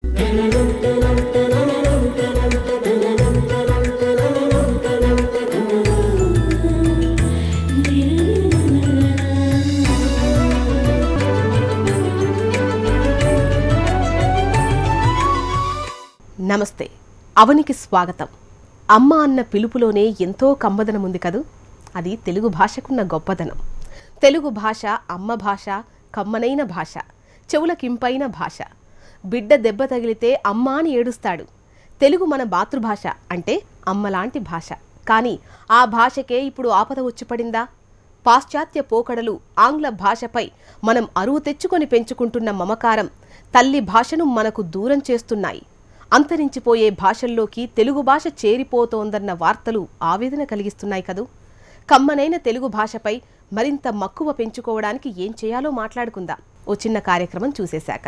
నమస్తే అవనికి స్వాగతం అమ్మ అన్న పిలుపులోనే ఎంతో కమ్మదనం ఉంది కదూ అది తెలుగు భాషకున్న గొప్పదనం తెలుగు భాష అమ్మ భాష కమ్మనైన భాష చెవులకింపైన భాష బిడ్డ దెబ్బ తగిలితే అమ్మ అని ఏడుస్తాడు తెలుగు మన మాతృభాష అంటే అమ్మలాంటి భాష కానీ ఆ భాషకే ఇప్పుడు ఆపద వచ్చి పడిందా పాశ్చాత్య పోకడలు ఆంగ్ల భాషపై మనం అరువు తెచ్చుకొని పెంచుకుంటున్న మమకారం తల్లి భాషను మనకు దూరం చేస్తున్నాయి అంతరించిపోయే భాషల్లోకి తెలుగు భాష చేరిపోతోందన్న వార్తలు ఆవేదన కలిగిస్తున్నాయి కదూ కమ్మనైన తెలుగు భాషపై మరింత మక్కువ పెంచుకోవడానికి ఏం చేయాలో మాట్లాడుకుందాం ఓ చిన్న కార్యక్రమం చూసేశాక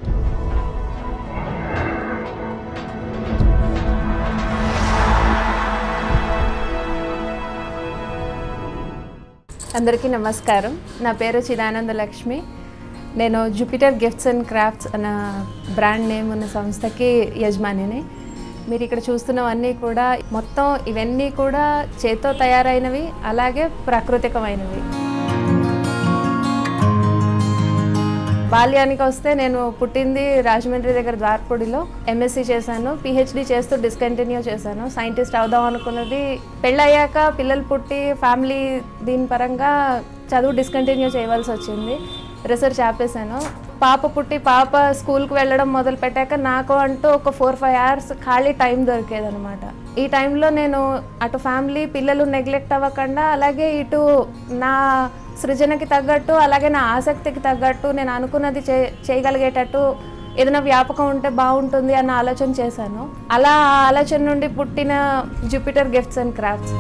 అందరికీ నమస్కారం నా పేరు చిదానంద లక్ష్మి నేను జూపిటర్ గిఫ్ట్స్ అండ్ క్రాఫ్ట్స్ అన్న బ్రాండ్ నేమ్ ఉన్న సంస్థకి యజమానిని మీరు ఇక్కడ చూస్తున్నవన్నీ కూడా మొత్తం ఇవన్నీ కూడా చేత్తో తయారైనవి అలాగే ప్రాకృతికమైనవి బాల్యానికి వస్తే నేను పుట్టింది రాజమండ్రి దగ్గర ద్వారపూడిలో ఎంఎస్సీ చేశాను పిహెచ్డి చేస్తూ డిస్కంటిన్యూ చేశాను సైంటిస్ట్ అవుదాం అనుకున్నది పెళ్ళయ్యాక పిల్లలు పుట్టి ఫ్యామిలీ దీని పరంగా చదువు డిస్కంటిన్యూ చేయవలసి వచ్చింది రీసెర్చ్ ఆపేశాను పాప పుట్టి పాప స్కూల్కి వెళ్ళడం మొదలు పెట్టాక నాకు అంటూ ఒక ఫోర్ ఫైవ్ అవర్స్ ఖాళీ టైం దొరికేదనమాట ఈ టైంలో నేను అటు ఫ్యామిలీ పిల్లలు నెగ్లెక్ట్ అవ్వకుండా అలాగే ఇటు నా సృజనకి తగ్గట్టు అలాగే నా ఆసక్తికి తగ్గట్టు నేను అనుకున్నది చే చేయగలిగేటట్టు ఏదైనా వ్యాపకం ఉంటే బాగుంటుంది అన్న ఆలోచన చేశాను అలా ఆ ఆలోచన నుండి పుట్టిన జూపిటర్ గిఫ్ట్స్ అండ్ క్రాఫ్ట్స్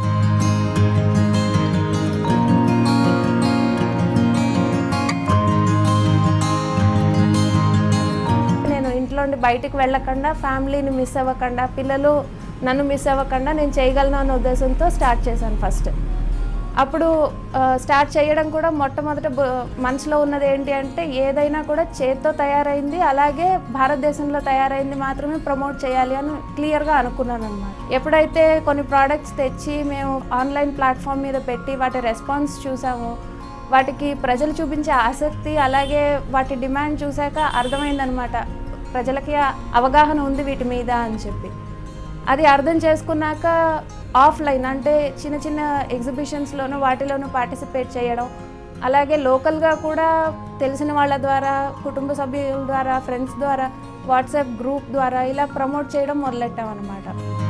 నేను ఇంట్లో నుండి బయటికి వెళ్ళకుండా ఫ్యామిలీని మిస్ అవ్వకుండా పిల్లలు నన్ను మిస్ అవ్వకుండా నేను చేయగలను అన్న ఉద్దేశంతో స్టార్ట్ చేశాను ఫస్ట్ అప్పుడు ఆ, స్టార్ట్ చేయడం కూడా మొట్టమొదట బ- మనసులో ఉన్నది ఏంటి అంటే ఏదైనా కూడా చేత్తో తయారైంది అలాగే భారతదేశంలో తయారైంది మాత్రమే ప్రమోట్ చేయాలి అని క్లియర్గా అనుకున్నాను అనమాట ఎప్పుడైతే కొన్ని ప్రోడక్ట్స్ తెచ్చి మేము ఆన్లైన్ ప్లాట్ఫామ్ మీద పెట్టి వాటి రెస్పాన్స్ చూసాము వాటికి ప్రజలు చూపించే ఆసక్తి అలాగే వాటి డిమాండ్ చూశాక అర్థమైందనమాట ప్రజలకి ఆ అవగాహన ఉంది వీటి మీద అని చెప్పి అది అర్థం చేసుకున్నాక ఆఫ్లైన్ అంటే చిన్న చిన్న ఎగ్జిబిషన్స్లోనూ వాటిలోనూ పార్టిసిపేట్ చేయడం అలాగే లోకల్గా కూడా తెలిసిన వాళ్ళ ద్వారా కుటుంబ సభ్యుల ద్వారా ఫ్రెండ్స్ ద్వారా వాట్సాప్ గ్రూప్ ద్వారా ఇలా ప్రమోట్ చేయడం మొదలెట్టాం అనమాట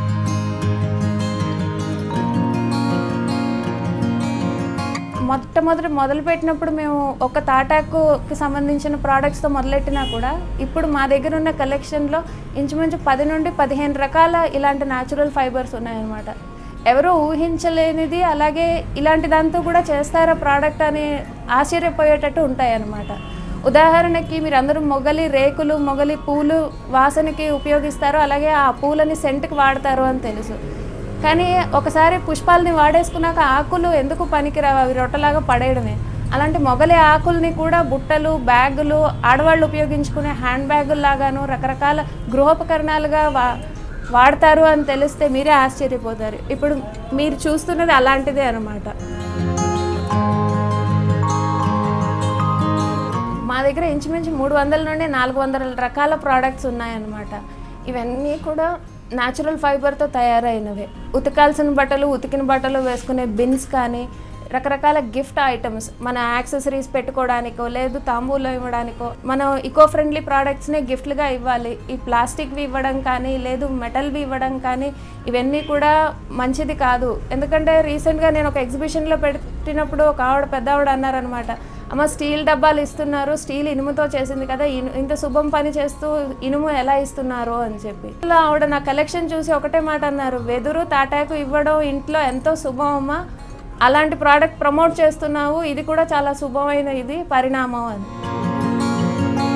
మొట్టమొదటి మొదలుపెట్టినప్పుడు మేము ఒక తాటాకుకి సంబంధించిన ప్రోడక్ట్స్తో మొదలెట్టినా కూడా ఇప్పుడు మా దగ్గర ఉన్న కలెక్షన్లో ఇంచుమించు పది నుండి పదిహేను రకాల ఇలాంటి న్యాచురల్ ఫైబర్స్ ఉన్నాయన్నమాట ఎవరు ఊహించలేనిది అలాగే ఇలాంటి దాంతో కూడా చేస్తారా ప్రోడక్ట్ అని ఆశ్చర్యపోయేటట్టు ఉంటాయన్నమాట ఉదాహరణకి మీరు అందరూ మొగలి రేకులు మొగలి పూలు వాసనకి ఉపయోగిస్తారు అలాగే ఆ పూలని సెంట్కి వాడతారు అని తెలుసు కానీ ఒకసారి పుష్పాలని వాడేసుకున్నాక ఆకులు ఎందుకు పనికిరావు అవి రొట్టలాగా పడేయడమే అలాంటి మొగలి ఆకుల్ని కూడా బుట్టలు బ్యాగులు ఆడవాళ్ళు ఉపయోగించుకునే హ్యాండ్ బ్యాగులు లాగాను రకరకాల గృహోపకరణాలుగా వా వాడతారు అని తెలిస్తే మీరే ఆశ్చర్యపోతారు ఇప్పుడు మీరు చూస్తున్నది అలాంటిదే అనమాట మా దగ్గర ఇంచుమించు మూడు వందల నుండి నాలుగు వందల రకాల ప్రోడక్ట్స్ ఉన్నాయన్నమాట ఇవన్నీ కూడా న్యాచురల్ ఫైబర్తో తయారైనవే ఉతకాల్సిన బట్టలు ఉతికిన బట్టలు వేసుకునే బిన్స్ కానీ రకరకాల గిఫ్ట్ ఐటమ్స్ మన యాక్సెసరీస్ పెట్టుకోవడానికో లేదు తాంబూలం ఇవ్వడానికో మనం ఇకో ఫ్రెండ్లీ ప్రోడక్ట్స్ని గిఫ్ట్లుగా ఇవ్వాలి ఈ ప్లాస్టిక్వి ఇవ్వడం కానీ లేదు మెటల్వి ఇవ్వడం కానీ ఇవన్నీ కూడా మంచిది కాదు ఎందుకంటే రీసెంట్గా నేను ఒక ఎగ్జిబిషన్లో పెట్టినప్పుడు ఒక ఆవిడ పెద్ద ఆవిడ అన్నారనమాట అమ్మ స్టీల్ డబ్బాలు ఇస్తున్నారు స్టీల్ ఇనుముతో చేసింది కదా ఇను- ఇంత శుభం పని చేస్తూ ఇనుము ఎలా ఇస్తున్నారు అని చెప్పి ఇలా ఆవిడ నా కలెక్షన్ చూసి ఒకటే మాట అన్నారు వెదురు తాటాకు ఇవ్వడం ఇంట్లో ఎంతో శుభం అమ్మా అలాంటి ప్రోడక్ట్ ప్రమోట్ చేస్తున్నావు ఇది కూడా చాలా శుభమైన ఇది పరిణామం అని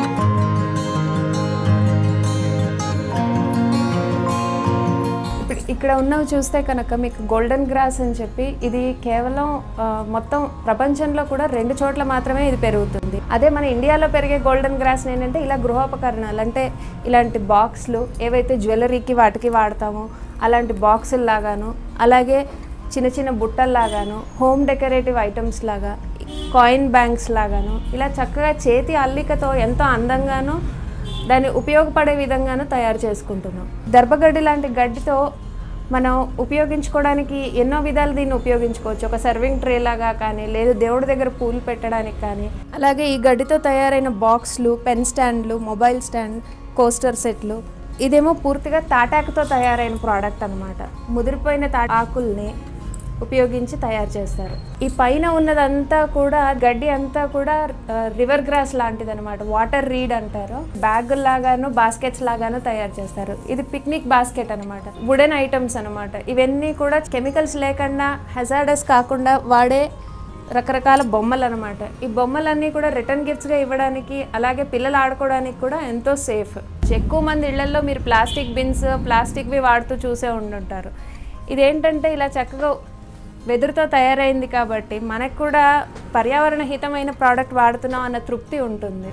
ఇప్పుడు ఇక్కడ ఉన్నవి చూస్తే కనుక మీకు గోల్డెన్ గ్రాస్ అని చెప్పి ఇది కేవలం ఆ, మొత్తం ప్రపంచంలో కూడా రెండు చోట్ల మాత్రమే ఇది పెరుగుతుంది అదే మన ఇండియాలో పెరిగే గోల్డెన్ గ్రాస్ ఏంటంటే ఇలా గృహోపకరణాలు అంటే ఇలాంటి బాక్స్లు ఏవైతే జ్యువెలరీకి వాటికి వాడతామో అలాంటి బాక్సులు లాగాను అలాగే చిన్న చిన్న బుట్టల్లాగాను హోమ్ డెకరేటివ్ ఐటమ్స్ లాగా కాయిన్ బ్యాంక్స్ లాగాను ఇలా చక్కగా చేతి అల్లికతో ఎంతో అందంగాను దాన్ని ఉపయోగపడే విధంగాను తయారు చేసుకుంటున్నాం దర్భగడ్డి లాంటి గడ్డితో మనం ఉపయోగించుకోవడానికి ఎన్నో విధాలు దీన్ని ఉపయోగించుకోవచ్చు ఒక సర్వింగ్ ట్రే లాగా కానీ లేదు దేవుడి దగ్గర పూలు పెట్టడానికి కానీ అలాగే ఈ గడ్డితో తయారైన బాక్స్లు పెన్ స్టాండ్లు మొబైల్ స్టాండ్ కోస్టర్ సెట్లు ఇదేమో పూర్తిగా తాటాకుతో తయారైన ప్రోడక్ట్ అన్నమాట ముదిరిపోయిన తా ఆకుల్ని ఉపయోగించి తయారు చేస్తారు ఈ పైన ఉన్నదంతా కూడా గడ్డి అంతా కూడా రివర్ గ్రాస్ లాంటిది అనమాట వాటర్ రీడ్ అంటారు బ్యాగ్ లాగాను బాస్కెట్స్ లాగాను తయారు చేస్తారు ఇది పిక్నిక్ బాస్కెట్ అనమాట వుడెన్ ఐటమ్స్ అనమాట ఇవన్నీ కూడా కెమికల్స్ లేకుండా హెజార్డస్ కాకుండా వాడే రకరకాల బొమ్మలు అనమాట ఈ బొమ్మలన్నీ కూడా రిటర్న్ గిఫ్ట్స్గా ఇవ్వడానికి అలాగే పిల్లలు ఆడుకోవడానికి కూడా ఎంతో సేఫ్ ఎక్కువ మంది ఇళ్లలో మీరు ప్లాస్టిక్ బిన్స్ ప్లాస్టిక్వి వాడుతూ చూసే ఉండుంటారు ఇదేంటంటే ఇలా చక్కగా వెదురుతో తయారైంది కాబట్టి మనకు కూడా పర్యావరణ హితమైన ప్రోడక్ట్ వాడుతున్నాం అన్న తృప్తి ఉంటుంది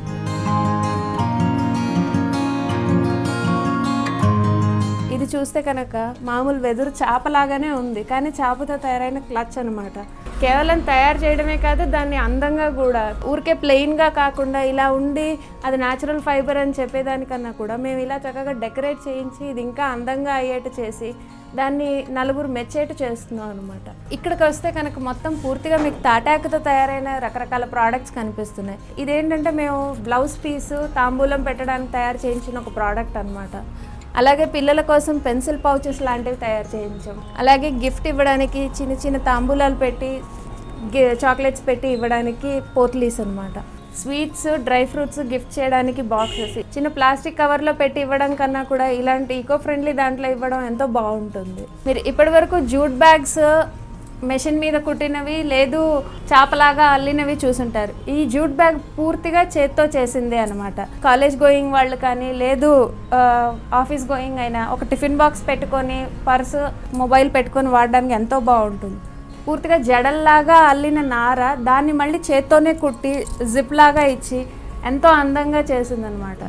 ఇది చూస్తే కనుక మామూలు వెదురు చేపలాగానే ఉంది కానీ చేపతో తయారైన క్లచ్ అనమాట కేవలం తయారు చేయడమే కాదు దాన్ని అందంగా కూడా ఊరికే ప్లెయిన్గా కాకుండా ఇలా ఉండి అది న్యాచురల్ ఫైబర్ అని చెప్పేదానికన్నా కూడా మేము ఇలా చక్కగా డెకరేట్ చేయించి ఇది ఇంకా అందంగా అయ్యేట్టు చేసి దాన్ని నలుగురు మెచ్చేట్టు చేస్తున్నాం అనమాట ఇక్కడికి వస్తే కనుక మొత్తం పూర్తిగా మీకు తాటాకుతో తయారైన రకరకాల ప్రోడక్ట్స్ కనిపిస్తున్నాయి ఇదేంటంటే మేము బ్లౌజ్ పీసు తాంబూలం పెట్టడానికి తయారు చేయించిన ఒక ప్రోడక్ట్ అనమాట అలాగే పిల్లల కోసం పెన్సిల్ పౌచెస్ లాంటివి తయారు చేయించాం అలాగే గిఫ్ట్ ఇవ్వడానికి చిన్న చిన్న తాంబూలాలు పెట్టి గి- చాక్లెట్స్ పెట్టి ఇవ్వడానికి పోట్లీస్ అన్నమాట స్వీట్స్ డ్రై ఫ్రూట్స్ గిఫ్ట్ చేయడానికి బాక్సెస్ చిన్న ప్లాస్టిక్ కవర్లో పెట్టి ఇవ్వడం కన్నా కూడా ఇలాంటి ఈకో ఫ్రెండ్లీ దాంట్లో ఇవ్వడం ఎంతో బాగుంటుంది మీరు ఇప్పటి వరకు జూట్ బ్యాగ్స్ మెషిన్ మీద కుట్టినవి లేదు చాపలాగా అల్లినవి చూసుంటారు ఈ జూట్ బ్యాగ్ పూర్తిగా చేత్తో చేసిందే అనమాట కాలేజ్ గోయింగ్ వాళ్ళు కానీ లేదు ఆ, ఆఫీస్ గోయింగ్ అయినా ఒక టిఫిన్ బాక్స్ పెట్టుకొని పర్సు మొబైల్ పెట్టుకొని వాడడానికి ఎంతో బాగుంటుంది పూర్తిగా జడల్లాగా అల్లిన నార దాన్ని మళ్ళీ చేత్తోనే కుట్టి జిప్ లాగా ఇచ్చి ఎంతో అందంగా చేసిందనమాట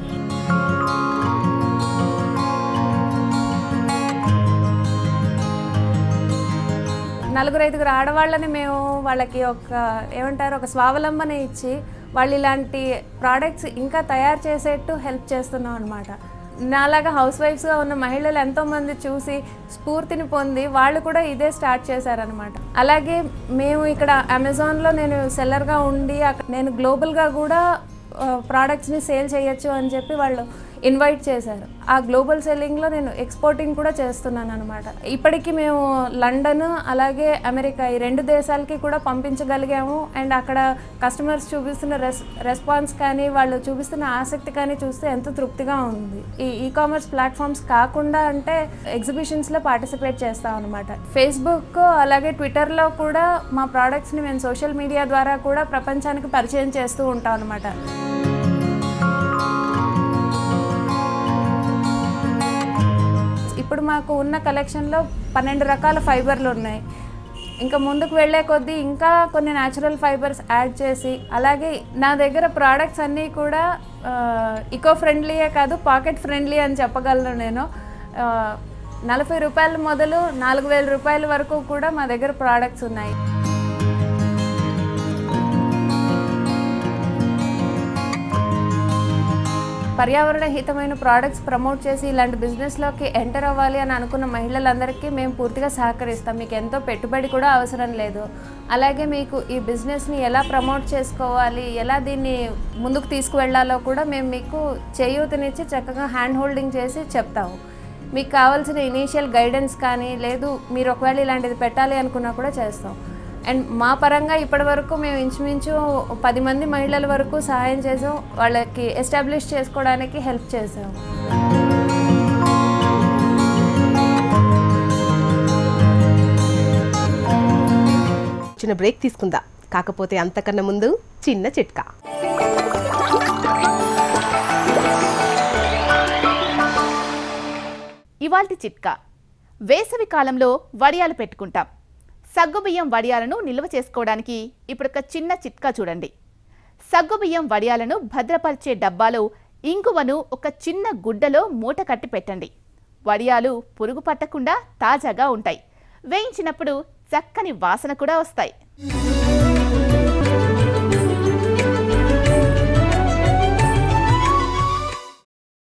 నలుగురు ఐదుగురు ఆడవాళ్ళని మేము వాళ్ళకి ఒక ఏమంటారు ఒక స్వావలంబన ఇచ్చి వాళ్ళు ఇలాంటి ప్రోడక్ట్స్ ఇంకా తయారు చేసేట్టు హెల్ప్ చేస్తున్నాం అనమాట నాలాగా హౌస్ వైఫ్స్గా ఉన్న మహిళలు ఎంతోమంది చూసి స్ఫూర్తిని పొంది వాళ్ళు కూడా ఇదే స్టార్ట్ చేశారనమాట అలాగే మేము ఇక్కడ అమెజాన్లో నేను సెల్లర్గా ఉండి అక్కడ నేను గ్లోబల్గా కూడా ప్రోడక్ట్స్ని సేల్ చేయొచ్చు అని చెప్పి వాళ్ళు ఇన్వైట్ చేశారు ఆ గ్లోబల్ సెల్లింగ్లో నేను ఎక్స్పోర్టింగ్ కూడా చేస్తున్నాను అనమాట ఇప్పటికీ మేము లండన్ అలాగే అమెరికా ఈ రెండు దేశాలకి కూడా పంపించగలిగాము అండ్ అక్కడ కస్టమర్స్ చూపిస్తున్న రెస్ రెస్పాన్స్ కానీ వాళ్ళు చూపిస్తున్న ఆసక్తి కానీ చూస్తే ఎంతో తృప్తిగా ఉంది ఈ ఈ కామర్స్ ప్లాట్ఫామ్స్ కాకుండా అంటే ఎగ్జిబిషన్స్లో పార్టిసిపేట్ చేస్తాం అనమాట ఫేస్బుక్ అలాగే ట్విట్టర్లో కూడా మా ప్రోడక్ట్స్ని మేము సోషల్ మీడియా ద్వారా కూడా ప్రపంచానికి పరిచయం చేస్తూ ఉంటాం అనమాట ఇప్పుడు మాకు ఉన్న కలెక్షన్లో పన్నెండు రకాల ఫైబర్లు ఉన్నాయి ఇంకా ముందుకు వెళ్ళే కొద్దీ ఇంకా కొన్ని న్యాచురల్ ఫైబర్స్ యాడ్ చేసి అలాగే నా దగ్గర ప్రోడక్ట్స్ అన్నీ కూడా ఇకో ఫ్రెండ్లీయే కాదు పాకెట్ ఫ్రెండ్లీ అని చెప్పగలను నేను ఆ, నలభై రూపాయల మొదలు నాలుగు వేల రూపాయల వరకు కూడా మా దగ్గర ప్రోడక్ట్స్ ఉన్నాయి పర్యావరణ హితమైన ప్రోడక్ట్స్ ప్రమోట్ చేసి ఇలాంటి బిజినెస్లోకి ఎంటర్ అవ్వాలి అని అనుకున్న మహిళలందరికీ మేము పూర్తిగా సహకరిస్తాం మీకు ఎంతో పెట్టుబడి కూడా అవసరం లేదు అలాగే మీకు ఈ బిజినెస్ని ఎలా ప్రమోట్ చేసుకోవాలి ఎలా దీన్ని ముందుకు తీసుకువెళ్ళాలో కూడా మేము మీకు చేయూతనిచ్చి చక్కగా హ్యాండ్ హోల్డింగ్ చేసి చెప్తాము మీకు కావాల్సిన ఇనీషియల్ గైడెన్స్ కానీ లేదు మీరు ఒకవేళ ఇలాంటిది పెట్టాలి అనుకున్నా కూడా చేస్తాం అండ్ మా పరంగా ఇప్పటి వరకు మేము ఇంచుమించు పది మంది మహిళల వరకు సహాయం చేసాం వాళ్ళకి ఎస్టాబ్లిష్ చేసుకోవడానికి హెల్ప్ చేసాం చిన్న బ్రేక్ తీసుకుందా కాకపోతే అంతకన్నా ముందు చిన్న చిట్కా ఇవాల్టి చిట్కా వేసవి కాలంలో వడియాలు పెట్టుకుంటాం సగ్గుబియ్యం వడియాలను నిల్వ చేసుకోవడానికి ఇప్పుడు ఒక చిన్న చిట్కా చూడండి సగ్గుబియ్యం వడియాలను భద్రపరిచే డబ్బాలో ఇంగువను ఒక చిన్న గుడ్డలో మూట కట్టి పెట్టండి వడియాలు పురుగు పట్టకుండా తాజాగా ఉంటాయి వేయించినప్పుడు చక్కని వాసన కూడా వస్తాయి